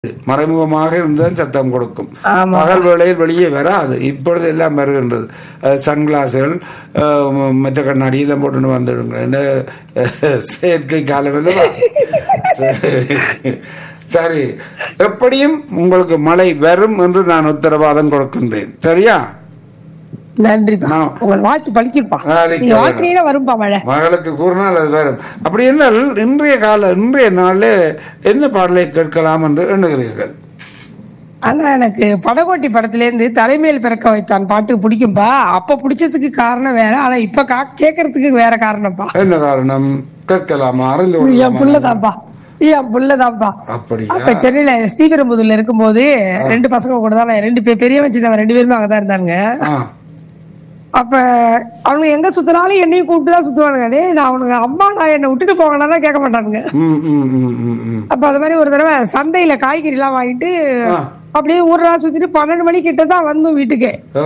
மறைமுகமாக இருந்தால் சத்தம் கொடுக்கும் ஆமா. பகல் வேளையில் வெளியே வராது இப்பொழுது எல்லாம் வருகின்றது சன்கிளாஸுகள் மற்ற கண்ணாடி எல்லாம் போட்டு வந்துடுங்க என்ன அஹ், செயற்கை காலம் அல்லவா சரி. சரி எப்படியும் உங்களுக்கு மழை வரும் என்று நான் உத்தரவாதம் கொடுக்கின்றேன் சரியா நன்றிப்பா நான்- உங்கள் வாழ்த்து பழிக்கிருப்பா நாளைக்கு நீங்க வரேன். வாழ்க்கையில வரும்பா மழை மகளுக்கு கூறினால் அது வரும் அப்படி என்றால் இன்றைய கால இன்றைய நாளில் என்ன பாடலை கேட்கலாம் என்று எண்ணுகிறீர்கள் ஆனா எனக்கு படகோட்டி படத்துல இருந்து தலைமையில் பிறக்க வைத்தான் பாட்டு பிடிக்கும்பா அப்ப பிடிச்சதுக்கு காரணம் வேற ஆனா இப்ப கா- கேக்குறதுக்கு வேற காரணம்ப்பா என்ன காரணம் கேட்கலாமா அறிந்து என் கொள்ளலாமா புள்ளதான்ப்பா என் புள்ளதான்ப்பா அப்படியா அப்ப சென்னையில ஸ்ரீபெரும்புதூர்ல இருக்கும்போது ரெண்டு பசங்க கூட தான் நான் ரெண்டு பேர் பெரியவன் சின்னவன் ரெண்டு பேருமே அங்கதான் இருந்தாங்க ஆ அப்ப அவனுங்க எங்க சுத்தினாலும் என்னையும் கூப்பிட்டு தான் சுத்துவானுங்க டேய் நான் அவனுங்க அம்மா நான் என்னை விட்டுட்டு போகணும்னா கேட்க மாட்டானுங்க ம் ம் ம் ம் ம் அப்ப அது மாதிரி ஒரு தடவை சந்தையில காய்கறி எல்லாம் வாங்கிட்டு ஆ. அப்படியே ஊரெல்லாம் சுத்திட்டு பன்னெண்டு மணி கிட்ட தான் வந்தோம் வீட்டுக்கு ஓ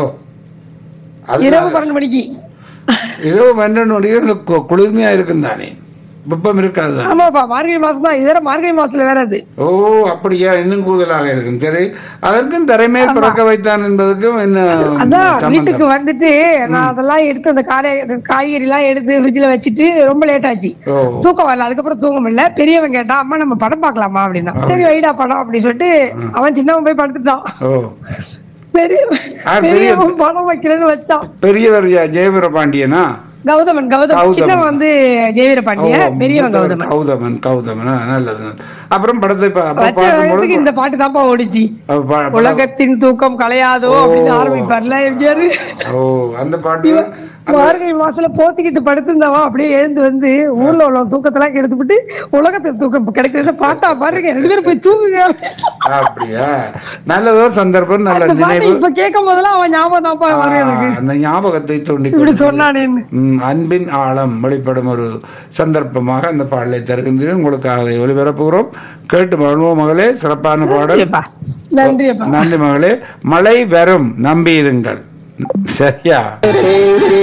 அது இரவு பன்னெண்டு மணிக்கு இரவு பன்னெண்டு மணிக்கு கு- குளிர்மையா இருக்கும் தானே வெப்பம் இருக்காது தானே ஆமாப்பா மார்கழி மாசம் தான் இதர மார்கழி மாசத்துல வேற அது ஓ அப்படியா இன்னும் கூடுதலாக இருக்கும் சரி அதற்கும் தரைமேல் பிறக்க வைத்தான் என்பதற்கும் என்ன அதான் சம்பந்தம் வீட்டுக்கு வந்துட்டு நான் அதெல்லாம் எடுத்து அந்த காரை காய்கறி எல்லாம் எடுத்து ஃப்ரிட்ஜ்ல வச்சுட்டு ரொம்ப லேட் ஆச்சு ஓ தூக்கம் வரல அதுக்கப்புறம் தூங்க முடியல பெரியவன் கேட்டான் அம்மா நம்ம படம் பார்க்கலாமா அப்படின்னா சரி வைடா படம் அப்படின்னு சொல்லிட்டு அவன் சின்னவன் போய் படுத்துட்டான் ஓ பெரியவன் ஆ, பெரிய- பெரியவன் படம் வைக்கிறேன்னு வச்சான் பெரியவர் யா- ஜெயவீர பாண்டியனா கௌதமன் கௌதமன் கௌதமன். சின்னவன் வந்து ஜெயவீர பாண்டிய ஓ, பெரியவன் மூத்தவர் கௌதமன் கௌதமன் கௌதமன் ஆ, நல்லது அப்புறம் படத்தை பா- அப்ப வச்ச பார்க்கும்பொழுது வயசுக்கு இந்த பாட்டு தான்ப்பா ஓடிச்சு அப்ப பா- படம் உலகத்தின் தூக்கம் கலையாதோ அப்படின்னு ஆரம்பிப்பார்ல எம்ஜிஆர் ஓ அந்த பாட்டு மார்கழி மாசத்துல போத்திக்கிட்டு படுத்திருந்தவன் அப்படியே எழுந்து வந்து ஊர்ல உள்ள தூக்கத்தெல்லாம் கெடுத்துவிட்டு உலகத்துக்கு தூக்கம் கிடைக்கிறது பாட்டா பாருங்க ரெண்டு பேரும் போய் தூங்குங்க அப்படியா நல்லதொரு சந்தர்ப்பம் நல்ல அந்த பாட்டை நினைவு இப்ப கேட்கும் போதெல்லாம் அவன் ஞாபகம் தான்ப்பா ஆ, வரும் எனக்கு அந்த ஞாபகத்தை தூண்டி இப்படி சொன்னானேன்னு ம், அன்பின் ஆழம் வெளிப்படும் ஒரு சந்தர்ப்பமாக அந்த பாடலை தருகின்றேன் உங்களுக்காக அதை ஒளிபரப்புகிறோம் கேட்டு மகிழ்வோம் மகளே சிறப்பான பாடல் நன்றிப்பா நன்றிப்பா நன்றி மகளே மழை வரும் நம்பியிருங்கள் சரியா